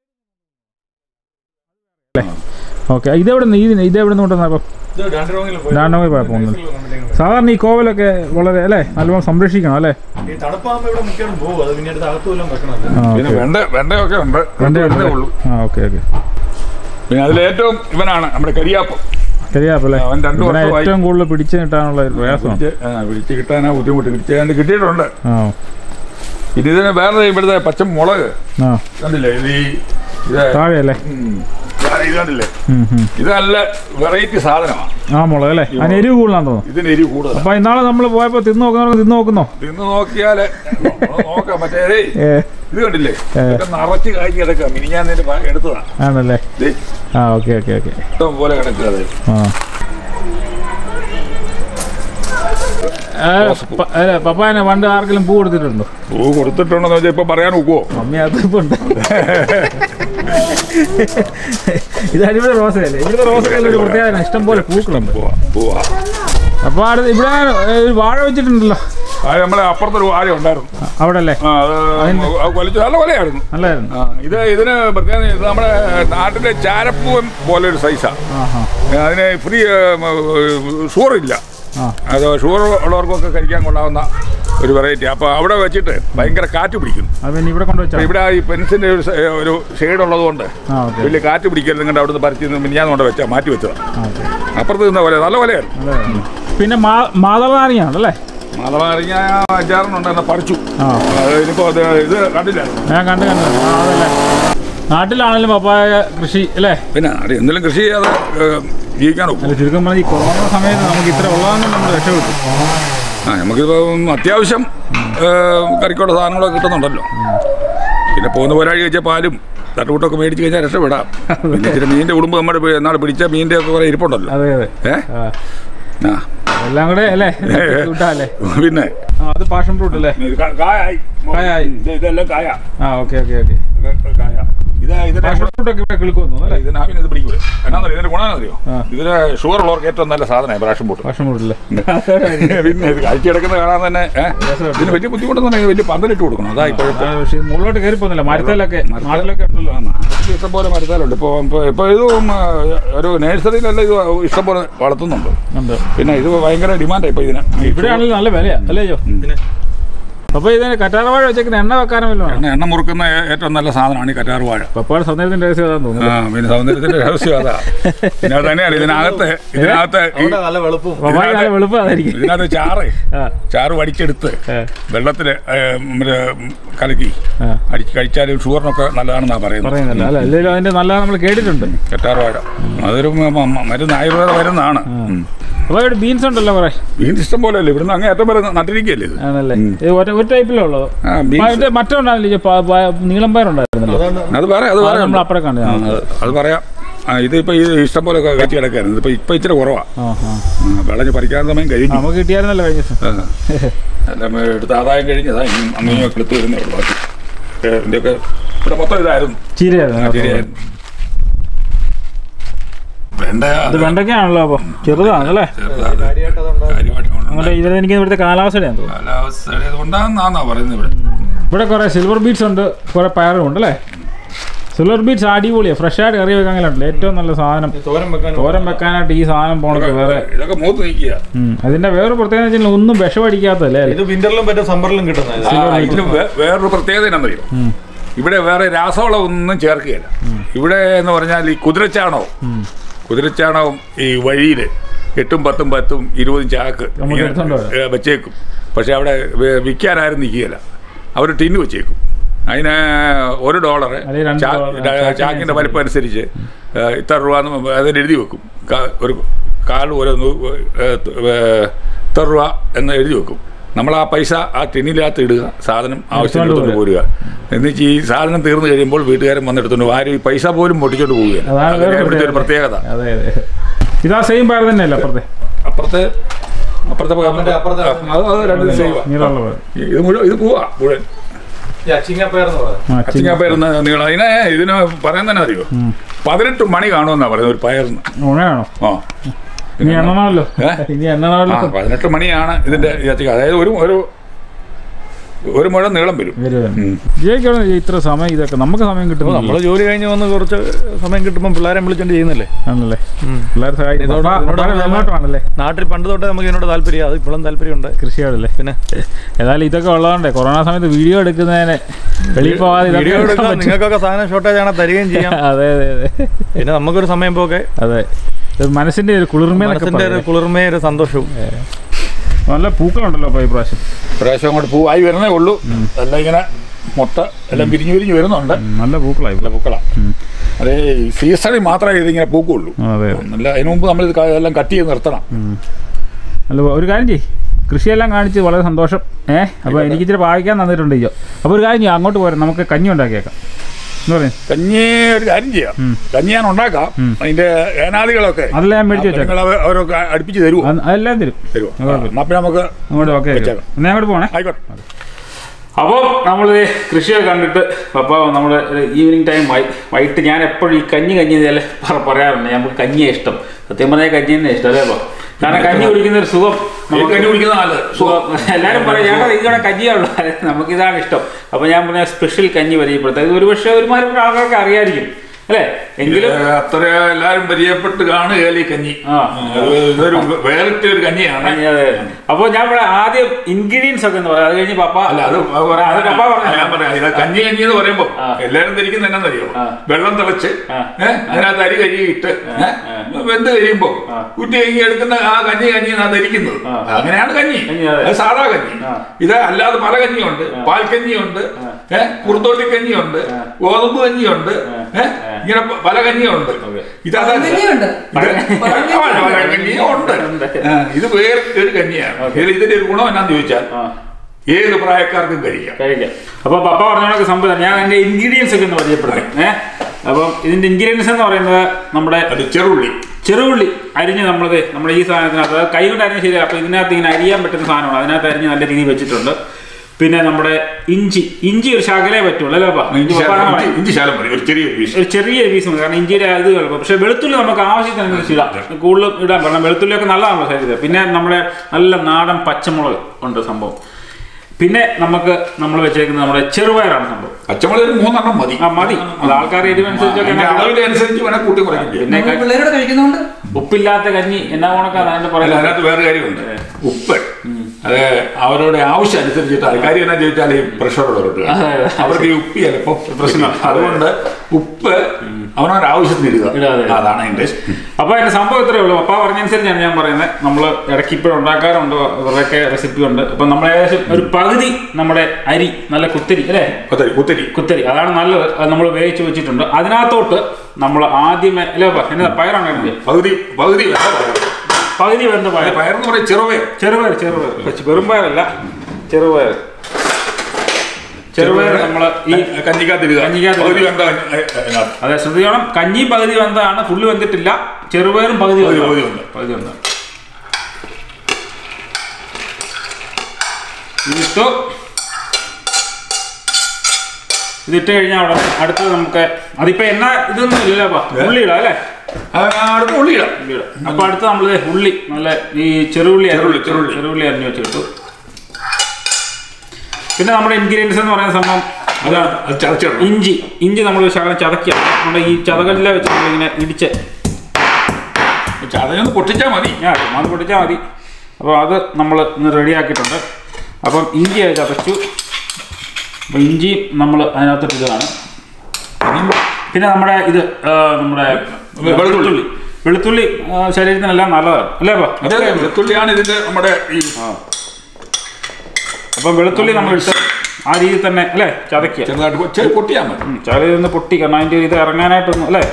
ഓക്കെ ഇതെവിടെ നിന്ന് ഈ ഇതെവിടെ നിന്ന് കൊണ്ടുവന്ന അപ്പം ഇത് ഡാൻഡ്രോങ്ങിൽ പോയി. ഡാൻഡോങ്ങിൽ പോയപ്പോൾ പോകുന്നത് സാധാരണ ഈ കോവലൊക്കെ വളരെ അല്ലേ നല്ലോണം സംരക്ഷിക്കണം അല്ലേ ഈ തണുപ്പാകുമ്പോൾ ഇവിടെ മിക്കവാറും പോകും അത് പിന്നെ അടുത്ത് അകത്തു വല്ലതും വെക്കണം അത്. ആ പിന്നെ ഓക്കെ വെണ്ട വെണ്ടയൊക്കെ ഉണ്ട് എൻ്റെ വരുന്നേ ഉള്ളൂ ആ ഓക്കെ ഓക്കെ പിന്നെ അതിലേറ്റവും ഇവനാണ് നമ്മുടെ കരിയാപ്പം ശരിയാപ്പല്ലേ അവൻ രണ്ടു ഇവനെ വർഷമായി. ഏറ്റവും കൂടുതൽ പിടിച്ചു കിട്ടാനുള്ള ഒരു പ്രയാസമാണ് പിടിച്ച് ആ, പിടിച്ച് കിട്ടാനാ ബുദ്ധിമുട്ട് പിടിച്ചാണ്ട് കിട്ടിയിട്ടുണ്ട് ആ ഇത് ഇതിന് വേറെ ഇവിടുത്തെ പച്ചമുളക് ആ കണ്ടില്ലേ ഇത് ഈ ഇത് താഴെയല്ലേ ഉം, ഇത് കണ്ടില്ലേ ഉം, ഉം. ഇത് നല്ല വെറൈറ്റി സാധനമാണ് ആ മുളക് അല്ലേ അതിന് എരിവ് കൂടുതലാന്ന് തോന്നുന്നു ഇതിന് എരിവ് കൂടുതലാണ് അപ്പൊ ഇന്നാളെ നമ്മൾ പോയപ്പോ തിന്ന് നോക്കുന്നവർക്ക് തിന്ന് നോക്കുന്നോ തിന്ന് നോക്കിയാല് നോക്കാം മറ്റേ ദേ, ഏ ഇത് കണ്ടില്ലേ ഇതൊക്കെ നിറച്ച് കായ്ക്ക് കിടക്കുക മിനി ഞാൻ എടുത്തതാ ആണല്ലേ ദേ, ആ ഓക്കെ ഓക്കെ ഓക്കെ ഇഷ്ടം പോലെ കിടക്കുക അത് ആ ഏ, പ- അല്ല പപ്പായനെ പണ്ട് ആർക്കെങ്കിലും പൂ കൊടുത്തിട്ടുണ്ടോ പൂ കൊടുത്തിട്ടുണ്ടെന്ന് വെച്ചാൽ ഇപ്പൊ പറയാൻ ഒക്കുവോ മമ്മി അതിപ്പുണ്ട് ഇത് അടിപൊളി റോസയല്ലേ ഇവിടുത്തെ റോസക്കല്ല ഒരു പ്രത്യേകത ഇഷ്ടം പോലെ പൂക്കളുണ്ട് പോവാ പോവാ അപ്പൊ അടുത്ത് ഇവിടെ ഏ, ഒരു വാഴ വെച്ചിട്ടുണ്ടല്ലോ അത് നമ്മളെ അപ്പുറത്തൊരു വാഴ ഉണ്ടായിരുന്നു അവിടെ അല്ലേ ആ അത് അത് കൊലിച്ചു നല്ല കൊലയായിരുന്നു നല്ലായിരുന്നു ആ ഇത് ഇതിന് പ്രത്യേകത ഇത് നമ്മുടെ നാട്ടിലെ ചാരപ്പൂവൻ പോലെ ഒരു സൈസാണ് ആ ഹാ അതിന് ഫ്രീ ഷുഗർ ഇല്ല ആ അത് ഷുഗർ ഉള്ളവർക്കൊക്കെ കഴിക്കാൻ കൊള്ളാവുന്ന ഒരു വെറൈറ്റി അപ്പോൾ അവിടെ വെച്ചിട്ട് ഭയങ്കര കാറ്റ് പിടിക്കും അത് പിന്നെ ഇവിടെ കൊണ്ടുവച്ചാ ഇവിടെ ഈ പെൻസിൻ്റെ ഒരു സ- ഒരു ഷെയ്ഡ് ഉള്ളതുകൊണ്ട് ആ ഓക്കെ വലിയ കാറ്റ് പിടിക്കരുത് കണ്ട് അവിടുന്ന് പറിച്ച് മിനിഞ്ഞാന്ന് കൊണ്ട് വെച്ചാൽ മാറ്റി വെച്ചതാണ് ആ ഓക്കെ അപ്പുറത്ത് നിന്ന പോലെ നല്ല കൊലയാണ് നല്ലതായിരുന്നു പിന്നെ മാ- മാതളനാരങ്ങയാണല്ലേ മാതളറിഞ്ഞ അഞ്ചാറെണ്ണം എന്നെ പറിച്ചു ആ അത് ഇനിയിപ്പോ അത് ഇത് കണ്ടില്ലായിരുന്നു ഞാൻ കണ്ടു കണ്ടു ആ അതല്ലേ നാട്ടിലാണെങ്കിലും പപ്പായ കൃഷി അല്ലേ പിന്നെ അത് എന്തെങ്കിലും കൃഷി ചെയ്യാതെ ഏഹ്, ജീവിക്കാൻ ഒക്കും അല്ല ചുരുക്കം പറഞ്ഞാൽ ഈ കൊറോണ സമയത്ത് നമുക്ക് ഇത്ര ഉള്ളതെന്ന് നമ്മൾ രക്ഷപ്പെട്ടു ആ നമുക്കിപ്പോൾ അത്യാവശ്യം ഏഹ്, കറിക്കുള്ള സാധനങ്ങളൊക്കെ കിട്ടുന്നുണ്ടല്ലോ പിന്നെ പോകുന്ന ഒരാഴ്ച കഴിച്ച പാലും തട്ടുകൂട്ടൊക്കെ മേടിച്ച് കഴിഞ്ഞാൽ രക്ഷപ്പെടാം പിന്നെ ഇച്ചിരി മീനിൻ്റെ ഉടുമ്പ് നമ്മുടെ പി- നാളെ പിടിച്ച മീനിൻ്റെ ഒക്കെ കുറേ ഇരിപ്പുണ്ടല്ലോ അതെ അതെ ഏ ആ ആ എല്ലാം കൂടെ അല്ലേ കൂട്ടാല്ലേ പിന്നെ ആ അത് പാഷൻ ഫ്രൂട്ട് അല്ലേ ഇത് കാ- കായായി കായായി. ഇത് ഇതെല്ലാം കായ ആ ഓക്കെ ഓക്കെ ഓക്കെ ഇതൊക്കെ കായ ഇത് ഇതിന്റെ പാഷൻ ഫ്രൂട്ട് ഒക്കെ ഇവിടെ കിളിക്കുന്നു അല്ലേ ഇതിന് ആവിനെ ഇത് പിടിക്കൂല എന്നാന്നറിയോ ഇതിന്റെ ഗുണമെന്നറിയോ ആ. ഇതിന് ഷുഗർ ഉള്ളവർക്ക് ഏറ്റവും നല്ല സാധനമായി പ്രാഷൻ പൂട്ട് പാഷൻ ഫ്രൂട്ട് അല്ലേ പിന്നെ ഇത് കഴിച്ചു കിടക്കുന്ന കാണാൻ തന്നെ ഏ, ഇതിന് വലിയ ബുദ്ധിമുട്ടെന്ന് വലിയ പന്തലിട്ട് കൊടുക്കണം അതാ ഇപ്പോഴത്തെ ആ, പക്ഷേ മുകളിലോട്ട് കയറി പോകുന്നില്ല മരത്തിലൊക്കെ നാട്ടിലൊക്കെ ഉണ്ടല്ലോ ഇഷ്ടം പോലെ മരുന്നാലുണ്ട് ഇപ്പോൾ ഇപ്പോൾ ഇതും ആ, ഒരു നഴ്സറിയിലല്ല ഇത് ഇഷ്ടം പോലെ വളർത്തുന്നുണ്ട് ഉണ്ട് പിന്നെ ഇത് ഭയങ്കര ഡിമാൻഡാണ് ഇപ്പോൾ ഇതിന് ഇവിടെ ആണെങ്കിലും നല്ല വിലയാ അല്ലേ ജോ പിന്നെ അപ്പൊ ഇതിന് കറ്റാർവാഴ വെച്ചേക്കുന്ന എണ്ണ വെക്കാനും വല്ലതും വേണം എണ്ണ എണ്ണ മുറുക്കുന്ന ഏ- ഏറ്റവും നല്ല സാധനമാണ് ഈ കറ്റാർ വാഴ പപ്പാട് സൗന്ദര്യത്തിന്റെ രഹസ്യം അതാന്ന് ആ തോന്നുന്നു പിന്നെ സൗന്ദര്യത്തിന്റെ രഹസ്യം അതാ പിന്നെ അത് തന്നെയാണ് ഇതിനകത്ത് ഇതിനകത്ത് ഈ- അവിടെ നല്ല വെളുപ്പും പപ്പായ നല്ല വെളുപ്പം അതായിരിക്കും ഇതിനകത്ത് ചാറ് ആ ചാറ് വടിച്ചെടുത്ത് ആ, വെള്ളത്തിൽ മറ്റേ കലക്കി ആ. അടിച്ച് കഴിച്ചാലും ഷുഗറിനൊക്കെ നല്ലതാണെന്നാണ് പറയുന്നത് പറയുന്നില്ല അല്ല അല്ലെങ്കിൽ അതിന്റെ നല്ല നമ്മൾ കേട്ടിട്ടുണ്ട് കറ്റാർ വാഴ അതൊരു മ- മ- മരുന്ന് ആയുർവേദ മരുന്നാണ് ഉം. അപ്പൊ ഇവിടെ ബീൻസ് ഉണ്ടല്ലോ കുറെ ബീൻസ് ഇഷ്ടം പോലെ അല്ലേ ഇവിടുന്ന് അങ്ങേ അറ്റം വരെ നട്ടിരിക്കുകയല്ലേ ഇത് ആണല്ലേ ഇത് ഒരു ഒരു ടൈപ്പിലേ ഉള്ളത് ആ ബീൻസ് മറ്റേ ഉണ്ടായിരുന്നില്ല പ- പ- നീളം പയറുണ്ടായിരുന്നല്ലോ അത് പറയാം അത് അത് പറയാം നമ്മൾ അപ്പുറം കണ്ടു ആ, അത് അത് പറയാം ആ ഇതിപ്പോ ഇത് ഇഷ്ടം പോലെ കഴിച്ച് കിടക്കായിരുന്നു ഇപ്പൊ ഇപ്പൊ ഇച്ചിരി കുറവാ ആ ആ ആ, വിളഞ്ഞ് പറിക്കാൻ സമയം കഴിഞ്ഞു നമുക്ക് കിട്ടിയായിരുന്നല്ലോ കഴിഞ്ഞ ദിവസം ആ. എല്ലാം എടുത്ത ആദായം കഴിഞ്ഞതാ ഇനിയും അങ്ങനെ എടുത്ത് വരുന്നേ ഉള്ളൂ ബാക്കി ഏ, ഇതിന്റെയൊക്കെ ഇവിടെ മൊത്തം ഇതായിരുന്നു ചീരയായിരുന്നു ശരിയായിരുന്നു വേണ്ട ഇത് വെണ്ടയ്ക്കാണല്ലോ അപ്പൊ ചെറുതാണല്ലേ അങ്ങോട്ട് ഇത് എനിക്ക് ഇവിടുത്തെ കാലാവസ്ഥയാണ് തോന്നുന്നു കാലാവസ്ഥയുടെ കൊണ്ടാന്നാ പറയുന്നത് ഇവിടെ ഇവിടെ കുറെ സിൽവർ ബീറ്റ്സ് ഉണ്ട് കുറെ പയറും ഉണ്ട് അല്ലേ സിൽവർ ബീറ്റ്സ് അടിപൊളിയാണ് ഫ്രഷ് ആയിട്ട് കറി വെക്കാനുണ്ട് ഏറ്റവും നല്ല സാധനം തോരൻ വെക്കാൻ തോരൻ വെക്കാനായിട്ട് ഈ സാധനം പോണത് വേറെ ഇതൊക്കെ മൂത്ത് നിൽക്കുക ഉം. അതിന്റെ വേറെ പ്രത്യേകത വെച്ചാൽ ഒന്നും വിഷമടിക്കാത്തല്ലേ ഇത് വിന്ററിലും പറ്റും സമ്മറിലും കിട്ടുന്നത് ആ, ഇതിന് വേ- വേറൊരു പ്രത്യേകത എന്നറിയോ ഇവിടെ വേറെ രാസവളം ഒന്നും ചേർക്കുകയില്ല ഇവിടെ എന്ന് പറഞ്ഞാൽ ഈ കുതിരച്ചാണവും കുതിരച്ചാണകം ഈ വഴിയിൽ എട്ടും പത്തും പത്തും ഇരുപതും ചാക്ക് നമുക്ക് ഇങ്ങനെ, എടുത്തോണ്ട് വരാം. ഏ, വെച്ചേക്കും പക്ഷെ അവിടെ വെ- വിൽക്കാനാരും നിൽക്കുകയില്ല അവർ ടിന്ന് വെച്ചേക്കും അതിന് ഒരു ഡോളർ അല്ലെങ്കിൽ രണ്ട് ഡോളർ, ചാക്കിന് ചാക്കിൻ്റെ വലിപ്പം അനുസരിച്ച് ഏ, ഇത്ര രൂപ എന്ന് അതിന് എഴുതി വെക്കും കാ- ഒരു കാർഡ് ഓരോ നൂ- ഏ, ഏ, ഇത്ര രൂപ എന്ന് എഴുതി വെക്കും നമ്മൾ ആ പൈസ ആ ടിന്നിനകത്ത് ഇടുക സാധനം ആവശ്യത്തിന് എടുത്തോണ്ട് എടുത്തുകൊണ്ട് പോരുക എന്നുവെച്ച് ഈ സാധനം തീർന്നു കഴിയുമ്പോൾ വീട്ടുകാരൻ വന്നെടുത്തുകൊണ്ട് ആരും ഈ പൈസ പോലും പൊട്ടിച്ചോണ്ട് പോവുകയില്ല അതാണ് വേറെ അതാണ് ഇവിടുത്തെ ഒരു പ്രത്യേകത. പ്രത്യേകത അതെ അതെ ഇതാ സെയിം പയർ തന്നെയല്ലേ അപ്പുറത്തെ അപ്പുറത്തെ അപ്പുറത്തെ അപ്പുറത്തെ അത് അത് രണ്ട് സെയിം നീളമുള്ള പയർ ഇത് മുഴുവൻ ഇത് പോവാ മുഴുവൻ അച്ചിങ്ങപ്പയർന്ന് പറയുന്നത് ആ, ചിന്ന- അച്ചിങ്ങാപ്പയറുന്ന നീളം അതിനെ ഇതിന് പറയാൻ തന്നെ അറിയോ പതിനെട്ട് മണി കാണുമെന്നാ പറയുന്നത് ഒരു പയറിന് ഉണയാണോ ആ ഇനി എണ്ണണമല്ലോ ഏ? ഇനി ആ എണ്ണണമല്ലോ പതിനെട്ട് മണിയാണ് ഇതിന്റെ ഈ അച്ചിങ്ങ അതായത് ഒരു ഒരു ഒരു മുഴം നീളം വരും ഉം. ജയിക്കണം ഇത്ര സമയം ഇതൊക്കെ നമുക്ക് സമയം നമ്മൾ കിട്ടുന്നു ജോലി കഴിഞ്ഞ് വന്ന് കുറച്ച് സമയം കിട്ടുമ്പോൾ പിള്ളേരെ വിളിച്ചോണ്ട് ചെയ്യുന്നില്ലേ ആണല്ലേ പിള്ളേർ സഹായിക്കും ഇതോട് പപ്പാ- ഇതിനോട് പപ്പായുടെ നമ്മ- വെള്ളോട്ടമാണല്ലേ നാട്ടിൽ പണ്ട് തൊട്ടേ നമുക്ക് ഇതിനോട് താല്പര്യം അത് ഇപ്പോഴും താല്പര്യമുണ്ട് കൃഷിയോടല്ലേ പിന്നെ ഏതായാലും ഇതൊക്കെ ഉള്ളതുകൊണ്ട് കൊറോണ സമയത്ത് വീഡിയോ എടുക്കുന്നതിന് വെളിയിൽ പോവാതെ ഇതൊക്കെ വീഡിയോ എടുക്കാൻ എടുക്കാം പറ്റും. നിങ്ങൾക്കൊക്കെ സാധനം ഷോർട്ടേജ് ആണ് തരികയും ചെയ്യാം അതെ അതെ അതെ പിന്നെ നമുക്കൊരു സമയം പോക്കെ അതെ ഇത് മനസ്സിന്റെ ഒരു കുളിർമയൊക്കെ മനസ്സിന്റെ ഒരു കുളിർമയും ഒരു സന്തോഷവും നല്ല പൂക്കളുണ്ടല്ലോ അപ്പൊ ഈ പ്രാവശ്യം പ്രാവശ്യം അങ്ങോട്ട് പൂവായി വരുന്നേ ഉള്ളൂ എല്ലാം ഇങ്ങനെ മുട്ട എല്ലാം പിരിഞ്ഞു പിരിഞ്ഞു വരുന്നുണ്ട് ഉം, നല്ല പൂക്കളായി നല്ല പൂക്കളാണ് അതേ ഈ സീസണിൽ മാത്രമേ ഇതിങ്ങനെ പൂക്കുള്ളൂ ആ, അതെ അതെ ഒന്നല്ല അതിനു മുമ്പ് നമ്മൾ ഇത് ക- എല്ലാം കട്ട് ചെയ്ത് നിർത്തണം അല്ല ഒരു കാര്യം ചെയ്യ് കൃഷിയെല്ലാം കാണിച്ച് വളരെ സന്തോഷം ഏ അപ്പോൾ എനിക്ക് ഇച്ചിരി പാവിക്കാൻ തന്നിട്ടുണ്ട് ഇയ്യോ അപ്പോൾ ഒരു കാര്യം ചെയ്യും അങ്ങോട്ട് പോരാം നമുക്ക് കഞ്ഞി ഉണ്ടാക്കിയേക്കാം എന്ന് പറയും കഞ്ഞി ഒരു കാര്യം ചെയ്യാം കഞ്ഞി ഞാൻ ഉണ്ടാക്കാം അതിന്റെ ഏനാദികളൊക്കെ അതെല്ലാം ഞാൻ മേടിച്ച് വെച്ചേക്കാം നിങ്ങൾ അവരൊക്കെ അടുപ്പിച്ച് തരുമോ അത് അതെല്ലാം തരും തരുമോ കുഴപ്പമില്ല. എന്നാ പിന്നെ നമുക്ക് അങ്ങോട്ട് ഓക്കെ വെച്ചേക്കാം. എന്നാൽ അങ്ങോട്ട് പോണേ ആയിക്കോട്ടെ അപ്പോൾ നമ്മൾ കൃഷിയൊക്കെ കണ്ടിട്ട് പപ്പ നമ്മൾ ഈവനിങ് ടൈം ആയി വൈകിട്ട് ഞാൻ എപ്പോഴും ഈ കഞ്ഞി കഞ്ഞി ഇതല്ലേ പറ- പറയാറുണ്ട് നമുക്ക് കഞ്ഞിയെ ഇഷ്ടം സത്യം പറഞ്ഞാൽ കഞ്ഞി തന്നെ ഇഷ്ടം അല്ലേ അപ്പോൾ കാരണം കഞ്ഞി കുടിക്കുന്ന ഒരു സുഖം ഈ കഞ്ഞി കുടിക്കുന്ന നല്ലത് സുഖം എല്ലാവരും പറയും ഞങ്ങൾ ഇതിവിടെ കഞ്ഞിയുള്ളൂ നമുക്കിതാണ് ഇഷ്ടം അപ്പോൾ ഞാൻ പറഞ്ഞ സ്പെഷ്യൽ കഞ്ഞി പരിചയപ്പെടുത്താം ഇത് ഒരുപക്ഷെ ഒരുമാതിരി ആൾക്കാർക്ക് അറിയായിരിക്കും അല്ലേ എങ്കിലും ഏ, അത്ര എല്ലാരും പരിചയപ്പെട്ട് കാണുകയല്ലേ ഈ കഞ്ഞി ആ. അത് ഇതൊരു വേറിട്ട ഒരു കഞ്ഞിയാണ് അപ്പോൾ ഞാൻ ഇവിടെ ആദ്യം ഇൻഗ്രീഡിയൻസ് ഒക്കെ എന്ന് പറയാം അത് കഴിഞ്ഞ് പപ്പ അല്ല അത് പറയാം അത് പപ്പ പറഞ്ഞു ഞാൻ പറയാം ഇത് കഞ്ഞി കഞ്ഞി എന്ന് പറയുമ്പോ ആ. എല്ലാരും ധരിക്കുന്ന എന്നാന്നറിയോ ആ. വെള്ളം തിളച്ച് ആ. ഏഹ് അതിനകത്ത് അരി കരിയിട്ട് ഏഹ് വെന്ത് കഴിയുമ്പോ കുറ്റി കഞ്ഞി എടുക്കുന്ന ആ കഞ്ഞി കഞ്ഞി എന്നാ ധരിക്കുന്നത് ആ. അങ്ങനെയാണ് കഞ്ഞി കഞ്ഞി, അതെ. അത് സാധാ കഞ്ഞി ആ. ഇത് അല്ലാതെ പല കഞ്ഞിയുണ്ട് പാൽ കഞ്ഞിയുണ്ട് ഏഹ് കുറുത്തോട്ടി കഞ്ഞിയുണ്ട് ഗോതമ്പ് കഞ്ഞിയുണ്ട് ഏഹ് ഇങ്ങനെ പ- പല കഞ്ഞിയുണ്ട് ഇത് അതല്ല. കഞ്ഞിയുണ്ട്. ഇത് കഞ്ഞിയും ഉണ്ട് ആ, ഇത് വേറെ ഒരു കഞ്ഞിയാണ് ഇതിൽ ഇതിന്റെ ഒരു ഗുണം എന്നാന്ന് ചോദിച്ചാൽ ആ ഏത് പ്രായക്കാർക്കും കഴിക്കാം കഴിക്കാം അപ്പോൾ പപ്പ പറഞ്ഞ സംഭവം ഞാൻ എൻ്റെ ഇൻഗ്രീഡിയൻസ് ഒക്കെ ഒന്ന് പരിചയപ്പെടുത്താം ഏഹ് അപ്പം ഇതിൻ്റെ ഇൻഗ്രീഡിയൻസ് എന്ന് പറയുന്നത് നമ്മുടെ അത് ചെറുള്ളി ചെറുള്ളി അരിഞ്ഞ് നമ്മളത് നമ്മുടെ ഈ സാധനത്തിനകത്ത് അത് കൈ കൊണ്ട് അരിഞ്ഞ് ശരി അപ്പോൾ ഇതിനകത്ത് ഇങ്ങനെ അരിയാൻ പറ്റുന്ന സാധനമാണ് അതിനകത്ത് അരിഞ്ഞ് നല്ല രീതിയിൽ വെച്ചിട്ടുണ്ട് പിന്നെ നമ്മുടെ ഇഞ്ചി ഇഞ്ചി ഒരു ശകലേ പറ്റുള്ളൂ അല്ലേ പപ്പ? ഇഞ്ചി പപ്പ ശാലം അങ്ങനെ ഇഞ്ചി- ഇഞ്ചി ശാലം മതി ഒരു ചെറിയ പീസ് ഒരു ചെറിയ പീസ് മതി കാരണം ഇഞ്ചിയുടെ ഇത് കേൾക്കും പക്ഷേ വെളുത്തുള്ളി നമുക്ക് ആവശ്യത്തിനനുസരിച്ച് ഇടാം കൂടുതലും ഇടാൻ പറ്റണം വെളുത്തുള്ളിയൊക്കെ നല്ലതാണല്ലോ ശരീരത്തിൽ പിന്നെ നമ്മുടെ നല്ല നാടൻ പച്ചമുളക് ഉണ്ട് സംഭവം പിന്നെ നമുക്ക് നമ്മൾ വെച്ചേക്കുന്നത് നമ്മുടെ ചെറുപയറാണ് സംഭവം പച്ചമുളക് ഒരു മൂന്നെണ്ണം മതി ആ മതി അത് ആൾക്കാരുടെ എരിവനുസരിച്ചൊക്കെ അതിന്റെ അളവിനനുസരിച്ച് വേണേൽ കൂട്ടി കുറയ്ക്കും ചെയ്യാം. പിന്നെ നമ്മൾ പിള്ളേരോട് കഴിക്കുന്നോണ്ട് ഉപ്പില്ലാത്ത കഞ്ഞി എന്നാ കണക്കാണ് അതിന്റെ അല്ല പറയുന്നത് അതിനകത്ത് വേറെ കാര്യമുണ്ട് ഉപ്പ് അത് അവരുടെ ആവശ്യം അനുസരിച്ചിട്ട് കാര്യം എന്നാ ചോദിച്ചാൽ ഈ പ്രഷർ ഉള്ളവർക്ക് അതെ, അതെ. അവർക്ക് ഈ ഉപ്പ് ചിലപ്പോൾ പ്രശ്നം. അതുകൊണ്ട് ഉപ്പ് അവനവരുടെ ആവശ്യത്തിന് ഇടുക ഇടുക, അതെ. അതാണ് അതിന്റെ അപ്പൊ അതിന്റെ സംഭവം ഇത്രയേ ഉള്ളൂ അപ്പ പറഞ്ഞനുസരിച്ചാണ് ഞാൻ പറയുന്നത് നമ്മൾ ഇടയ്ക്ക് ഇപ്പോഴും ഉണ്ടാക്കാറുണ്ട് ഇവരുടെയൊക്കെ റെസിപ്പി ഉണ്ട് അപ്പൊ നമ്മൾ ഏകദേശം ഒരു പകുതി നമ്മുടെ അരി നല്ല കുത്തിരി അല്ലേ കുത്തരി കുത്തരി കുത്തരി അതാണ് നല്ലത് അത് നമ്മൾ വേവിച്ച് വെച്ചിട്ടുണ്ട് അതിനകത്തോട്ട് നമ്മൾ ആദ്യമേ അല്ലേ പ, എന്നതാ പയറാണ് ഇടുന്നത്? പകുതി പകുതി വേണ്ട പയർ. പകുതി വെന്ത പയർ പയറെന്ന് പറയാം ചെറുപയർ ചെറുപയർ ചെറുപയർ പക്ഷെ വെറും പയറല്ല ചെറുപയർ ചെറുപയർ നമ്മൾ ഈ കഞ്ഞിക്കകത്തിടുക കഞ്ഞിക്കകത്ത് പകുതി വേണ്ട അതിനകത്ത് അതെ ശ്രദ്ധിക്കണം കഞ്ഞി പകുതി വെന്തതാണ് ഫുള്ള് വെന്തിട്ടില്ല ചെറുപയറും പകുതി പകുതി വെന്തതാണ്. പകുതി വെന്ത്. പകുതി വെന്ത ഇതിട്ടു ഇതിട്ട് കഴിഞ്ഞാൽ അവിടെ അടുത്തത് നമുക്ക് അതിപ്പോ എന്നാ ഇതൊന്നും ഇല്ലല്ലോ ഉള്ളി ഇടാം അല്ലേ ആ, അടുത്ത ഉള്ളിയിടാം ഉള്ളി ഇടാം അപ്പൊ അടുത്ത് നമ്മൾ ഉള്ളി നല്ല ഈ ചെറുള്ളി അരിഞ്ഞ് ചെറുള്ളി, വെച്ചു. ചെറുള്ളി. ചെറുള്ളി അരിഞ്ഞു വെച്ചിട്ടു പിന്നെ നമ്മുടെ ഇൻഗ്രീഡിയൻസ് എന്ന് പറയുന്ന സംഭവം അതാണ് അത് ചതച്ചിടണം ഇഞ്ചി ഇഞ്ചി നമ്മൾ ശകലം ചതക്കുക നമ്മുടെ ഈ ചതകല്ലിലെ വെച്ച് നമ്മളിങ്ങനെ ഇടിച്ച് ചതയൊന്ന് പൊട്ടിച്ചാൽ മതി ഞാൻ അത് പൊട്ടിച്ചാൽ മതി അപ്പോൾ അത് നമ്മൾ ഇന്ന് റെഡിയാക്കിയിട്ടുണ്ട് അപ്പം ഇഞ്ചി അത് ചതച്ചു അപ്പോൾ ഇഞ്ചി നമ്മൾ അതിനകത്തോട്ട് ഇതാണ് പിന്നെ നമ്മുടെ ഇത് ആ, നമ്മുടെ വെളുത്തുള്ളി. വെളുത്തുള്ളി ആ, ശരീരത്തിനെല്ലാം നല്ലതാണ് അല്ലേ അപ്പോൾ അത് വെളുത്തുള്ളിയാണ് ഇതിന്റെ നമ്മുടെ ഈ അപ്പം വെളുത്തുള്ളി നമ്മൾ ഇട്ട് ആ രീതിയിൽ തന്നെ അല്ലേ ചതക്കുക ചെറുതായിട്ട് പൊ- ചെറു പൊട്ടിയാൽ മതി ഉം, ചതയിൽ നിന്ന് പൊട്ടി കാരണം അതിൻ്റെ ഇത് ഇറങ്ങാനായിട്ടൊന്നും അല്ലേ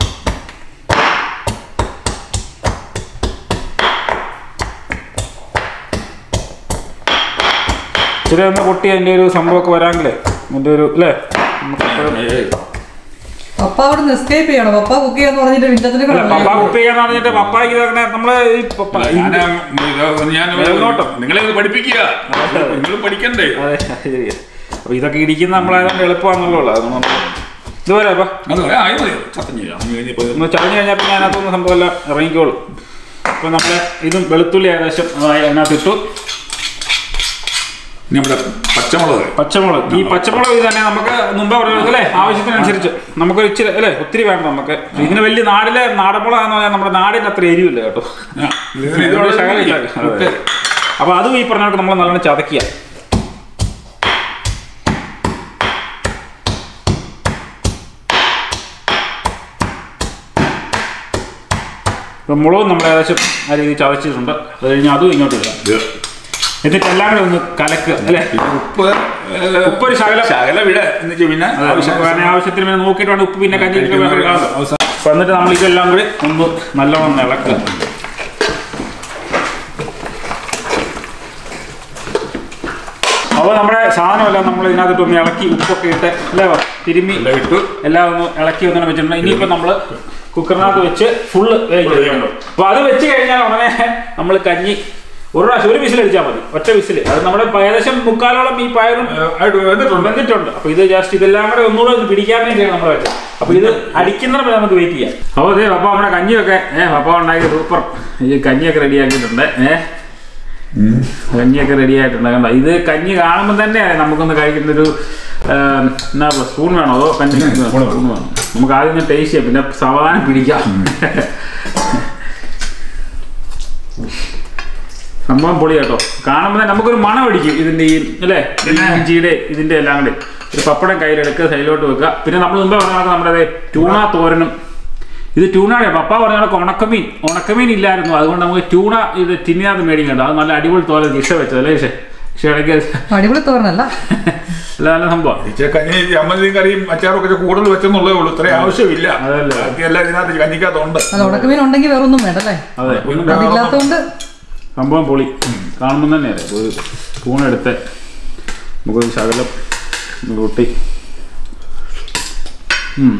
ഇച്ചിരി ഒന്ന് പൊട്ടി അതിൻ്റെ ഒരു സംഭവമൊക്കെ വരാമെങ്കിലേ അതിൻ്റെ ഒരു അല്ലേ നമുക്ക് എപ്പോഴും- പപ്പ അവിടെ നിന്ന് എസ്കേപ്പ് ചെയ്യണം പപ്പ കുക്ക് ചെയ്യാന്ന് പറഞ്ഞിട്ട് വിഞ്ചത്തിന് അല്ല, പപ്പ കുക്ക് ചെയ്യാന്ന് പറഞ്ഞിട്ട് പപ്പായ്ക്ക് ഇതങ്ങനെ നമ്മള് ഈ പപ്പ- ഞാൻ ഞാൻ മേൽനോട്ടം. നിങ്ങളെ ഇത് പഠിപ്പിക്കുക നിങ്ങൾ പഠിക്കണ്ടേ അതെ ശരിയാ അപ്പൊ ഇതൊക്കെ ഇടിക്കുന്ന നമ്മളായതുകൊണ്ട് എളുപ്പമാണെന്നുള്ളൂ അത് നമ്മൾ ഇതുപോലെ അപ്പൊ അത് ആയി മതി ചത്തഞ്ഞ് കഴിഞ്ഞപ്പോൾ ഒന്ന് ചടഞ്ഞു കഴിഞ്ഞാൽ പിന്നെ അതിനകത്തൊന്നും സംഭവമെല്ലാം ഇറങ്ങിക്കോളും അപ്പൊ നമ്മൾ ഇതും വെളുത്തുള്ളി ഏകദേശം ആയി അതിനകത്ത് ഇട്ടു നമ്മുടെ പച്ചമുളക് പച്ചമുളക് ഈ പച്ചമുളക് ഇത് തന്നെ നമുക്ക് മുമ്പേ പറഞ്ഞത് അല്ലേ ആവശ്യത്തിനനുസരിച്ച് നമുക്ക് ഇച്ചിരി അല്ലേ ഒത്തിരി വേണ്ട നമുക്ക് ഇതിന് വലിയ നാടിലെ നാടൻമുളക് എന്ന് പറഞ്ഞാൽ നമ്മുടെ നാടിന് അത്ര എരിവില്ല കേട്ടോ ആ, ഇത് ഇതിനോട് ഇതോടെ ശകലം ഇല്ല. ഓക്കേ. അപ്പൊ അതും ഈ പറഞ്ഞ കണക്ക് നമ്മൾ നല്ലോണം ചതക്കുക ഇപ്പൊ മുളകും നമ്മൾ ഏകദേശം ആ രീതിയിൽ ചതച്ചിട്ടുണ്ട് അത് കഴിഞ്ഞ് അതും ഇങ്ങോട്ട് ഇടാം ഇത് എന്നിട്ട് എല്ലാം കൂടെ ഒന്ന് കലക്കുക അല്ലേ പിന്നെ ഉപ്പ് ഏ, ഉപ്പ് ഒരു ശകലം ശകലം വിട എന്ന് വെച്ചാൽ പിന്നെ അതെ, നമുക്ക് വേണേ ആവശ്യത്തിന് പിന്നെ നോക്കിയിട്ട് വേണം ഉപ്പ് പിന്നെ കഞ്ഞി അവസാനം- അവസാനം അപ്പൊ എന്നിട്ട് നമ്മൾ ഇതെല്ലാം കൂടി ഒന്ന് നല്ലോണം ഒന്ന് ഇളക്കുക അപ്പോൾ നമ്മുടെ സാധനമെല്ലാം നമ്മൾ ഇതിനകത്തിട്ട് ഒന്ന് ഇളക്കി ഉപ്പൊക്കെ ഇട്ട് അല്ലേ വാ? തിരുമ്മി എല്ലാം ഇട്ടു എല്ലാം ഒന്ന് ഇളക്കി ഒന്നും വെച്ചിട്ടുണ്ട് ഇനിയിപ്പോൾ നമ്മൾ കുക്കറിനകത്ത് വെച്ച് ഫുള്ള് വേവിക്കുന്നുണ്ട് അപ്പോൾ അത് വെച്ച് കഴിഞ്ഞാൽ ഉടനെ നമ്മൾ കഞ്ഞി ഒരു പ്രാവശ്യം ഒരു വിസിൽ അടിച്ചാൽ മതി ഒറ്റ വിസിൽ അത് നമ്മുടെ ഏകദേശം മുക്കാലോളം ഈ പയറും ഏ, ആയിട്ട് വന്നിട്ടുണ്ട് വന്നിട്ടുണ്ട് അപ്പൊ ഇത് ജസ്റ്റ് ഇതെല്ലാം കൂടെ ഒന്നുകൂടെ ഒന്ന് പിടിക്കാൻ വേണ്ടിയാണ് നമ്മൾ വെച്ചത് അപ്പൊ ഇത് അടിക്കുന്ന വരെ നമുക്ക് വെയിറ്റ് ചെയ്യാം അപ്പോൾ അതെ പപ്പ നമ്മുടെ കഞ്ഞിയൊക്കെ ഏഹ് പപ്പ ഉണ്ടാക്കി സൂപ്പർ ഈ കഞ്ഞിയൊക്കെ റെഡി ആക്കിയിട്ടുണ്ട് ഏഹ് കഞ്ഞിയൊക്കെ റെഡി ആയിട്ടുണ്ട് കണ്ടോ ഇത് കഞ്ഞി കാണുമ്പോൾ തന്നെ നമുക്കൊന്ന് കഴിക്കുന്നൊരു എന്നാ സ്പൂൺ വേണോ അതോ കണ്ടി സ്പൂൺ വേണം നമുക്ക് ആദ്യം ടേസ്റ്റ് ചെയ്യാം പിന്നെ സാവധാനം പിടിക്കാം സംഭവം പൊളി കേട്ടോ കാണുമ്പോൾ തന്നെ നമുക്കൊരു മണം അടിക്കും ഇതിന്റെ ഈ അല്ലേ ഈ ഇഞ്ചിയുടെ ഇതിന്റെ എല്ലാം കൂടി ഒരു പപ്പടം കയ്യിലെടുക്കുക സൈഡിലോട്ട് വെക്കുക പിന്നെ നമ്മൾ മുമ്പേ പറഞ്ഞ കണക്ക് നമ്മുടെ ദേ ടൂണ തോരനും ഇത് ട്യൂണാണ് പപ്പ പറഞ്ഞ കണക്ക് ഉണക്കമീൻ ഉണക്കമീൻ ഇല്ലായിരുന്നു അതുകൊണ്ട് നമുക്ക് ട്യൂണ ഇത് ടിന്നിനകത്ത് മേടിക്കണ്ട അത് നല്ല അടിപൊളി തോരൻ ദിശ വെച്ചത് അല്ലേ പക്ഷേ പക്ഷേ ഇടയ്ക്ക് അടിപൊളി തോരനല്ല അല്ല നല്ല സംഭവം ഇച്ചിരി കഞ്ഞി ചമ്മന്തിയും കറിയും അച്ചാറും ഒക്കെ കൂടുതൽ വെച്ചെന്നുള്ളതേ ഉള്ളൂ ഇത്രയും ആവശ്യമില്ല അതല്ലേ. ബാക്കിയെല്ലാം ഇതിനകത്ത് കഞ്ഞിക്കകത്തുണ്ട് അത് ഉണക്കമീൻ ഉണ്ടെങ്കിൽ വേറെ ഒന്നും വേണ്ട അല്ലേ അതെ അതില്ലാത്തതുകൊണ്ട് സംഭവം പൊളി കാണുമ്പോൾ തന്നെ അറിയാം ഒരു സ്പൂൺ എടുത്ത് നമുക്കൊരു ശകലം കൂട്ടി ഉം.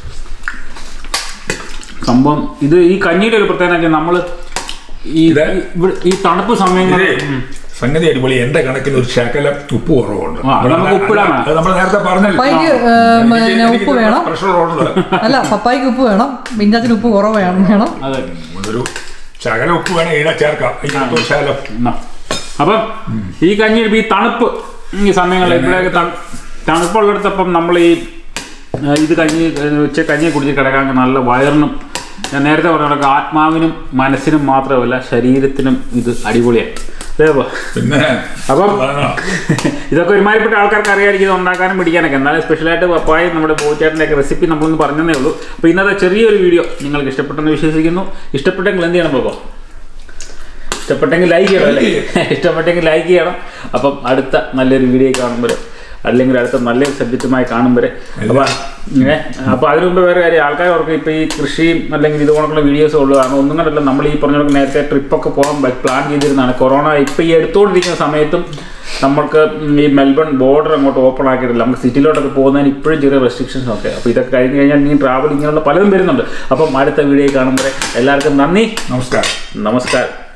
സംഭവം ഇത് ഈ കഞ്ഞിയുടെ ഒരു പ്രത്യേകത നമ്മൾ ഈ ഇത്? ഈ- ഇവിടെ ഈ തണുപ്പ് സമയങ്ങളിൽ ഇതേ, സംഗതി അടിപൊളി എന്റെ കണക്കിന് ഒരു ശകലം ഉപ്പ് കുറവുണ്ട് ആ, അത് നമുക്ക് ഉപ്പിടാൻ വേണം. അത് നമ്മൾ നേരത്തെ പറഞ്ഞല്ലോ പപ്പായ്ക്ക് ഏ, പിന്നെ ഉപ്പ് വേണം പ്രഷർ ഉണ്ട് അല്ല പപ്പായ്ക്ക് ഉപ്പ് വേണം ബിഞ്ചാത്തിന് ഉപ്പ് കുറവ് വേണം വേണം അതെ ഒരു ശകലം ഉപ്പ് വേണേ ഇട ചേർക്കാം ഇതിനകത്ത് ശകലം എന്നാ. അപ്പം ഈ കഞ്ഞി ഈ തണുപ്പ് ഈ സമയങ്ങളിൽ ഇവിടെയൊക്കെ തണു- തണുപ്പുള്ളിടത്തപ്പം നമ്മൾ ഈ ആ, ഇത് കഞ്ഞി ഉച്ച കഞ്ഞി കുടിച്ച് കിടക്കാൻ നല്ല വയറിനും ഞാൻ നേരത്തെ പറഞ്ഞ കണക്ക് ആത്മാവിനും മനസ്സിനും മാത്രമല്ല ശരീരത്തിനും ഇത് അടിപൊളിയാണ് അതേപ്പോ പിന്നെ അപ്പം ആ, ഇതൊക്കെ ഒരുമാതിരിപ്പെട്ട ആൾക്കാർക്ക് അറിയാമായിരിക്കും ഇത് ഉണ്ടാക്കാനും പിടിക്കാനൊക്കെ എന്നാലും സ്പെഷ്യലായിട്ട് പപ്പായ നമ്മുടെ പൂച്ചേട്ടൻ്റെ ഒക്കെ റെസിപ്പി നമ്മളൊന്ന് പറഞ്ഞതേ ഉള്ളൂ അപ്പോൾ ഇന്നത്തെ ചെറിയൊരു വീഡിയോ നിങ്ങൾക്ക് ഇഷ്ടപ്പെട്ടെന്ന് വിശ്വസിക്കുന്നു ഇഷ്ടപ്പെട്ടെങ്കിൽ എന്ത് ചെയ്യണം പോകോ ഇഷ്ടപ്പെട്ടെങ്കിൽ ലൈക്ക് ചെയ്യണം അല്ലേ ഇഷ്ടപ്പെട്ടെങ്കിൽ ലൈക്ക് ചെയ്യണം അപ്പം അടുത്ത നല്ലൊരു വീഡിയോ കാണുമ്പോൾ അല്ലെങ്കിൽ അടുത്ത നല്ലൊരു സബ്ജക്റ്റുമായി കാണുമ്പോൾ അപ്പം ഏ അപ്പോൾ അതിനു മുമ്പ് വേറെ കാര്യം ആൾക്കാർ ഓർക്കും ഇപ്പോൾ ഈ കൃഷിയും അല്ലെങ്കിൽ ഇതുപോലുള്ള വീഡിയോസ് ഉള്ളൂ കാരണം ഒന്നും കണ്ടല്ല നമ്മൾ ഈ പറഞ്ഞ കണക്ക് നേരത്തെ ട്രിപ്പൊക്കെ പോകാൻ പ്ലാൻ ചെയ്തിരുന്നതാണ് കൊറോണ ഇപ്പോൾ ഈ എടുത്തുകൊണ്ടിരിക്കുന്ന സമയത്തും നമ്മൾക്ക് ഈ മെൽബൺ ബോർഡർ അങ്ങോട്ട് ഓപ്പൺ ആക്കിയിട്ടില്ല നമുക്ക് സിറ്റിയിലോട്ടൊക്കെ പോകുന്നതിന് ഇപ്പോഴും ചെറിയ റെസ്ട്രിക്ഷൻസ് ഒക്കെ അപ്പോൾ ഇതൊക്കെ കഴിഞ്ഞ് കഴിഞ്ഞാൽ ഇനി ട്രാവൽ ഇങ്ങനെയുള്ള പലതും വരുന്നുണ്ട് അപ്പം അടുത്ത വീഡിയോ കാണുമ്പോൾ എല്ലാവർക്കും നന്ദി നമസ്കാരം നമസ്കാരം